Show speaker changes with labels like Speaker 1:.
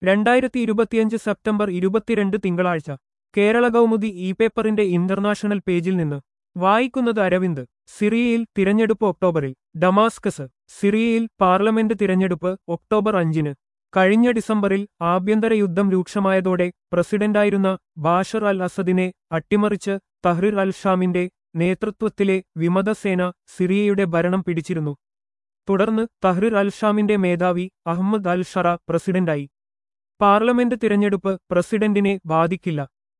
Speaker 1: രണ്ടായിരത്തി ഇരുപത്തിയഞ്ച് സെപ്റ്റംബർ ഇരുപത്തിരണ്ട് തിങ്കളാഴ്ച കേരള കൗമുദി ഇ പേപ്പറിന്റെ ഇന്റർനാഷണൽ പേജിൽ നിന്ന് വായിക്കുന്നത് അരവിന്ദ് സിറിയയിൽ തിരഞ്ഞെടുപ്പ് ഒക്ടോബറിൽ ഡമാസ്കസ് സിറിയയിൽ പാർലമെന്റ് തിരഞ്ഞെടുപ്പ് ഒക്ടോബർ അഞ്ചിന് കഴിഞ്ഞ ഡിസംബറിൽ ആഭ്യന്തര യുദ്ധം രൂക്ഷമായതോടെ പ്രസിഡന്റായിരുന്ന ബാഷർ അൽ അസദിനെ അട്ടിമറിച്ച് തഹ്റിർ അൽ ഷാമിന്റെ നേതൃത്വത്തിലെ വിമതസേന സിറിയയുടെ ഭരണം പിടിച്ചിരുന്നു തുടർന്ന് തഹ്റിർ അൽ ഷാമിന്റെ മേധാവി അഹമ്മദ് അൽ ഷറ പ്രസിഡന്റായി പാർലമെന്റ് തിരഞ്ഞെടുപ്പ് പ്രസിഡന്റിനെ ബാധിക്കില്ല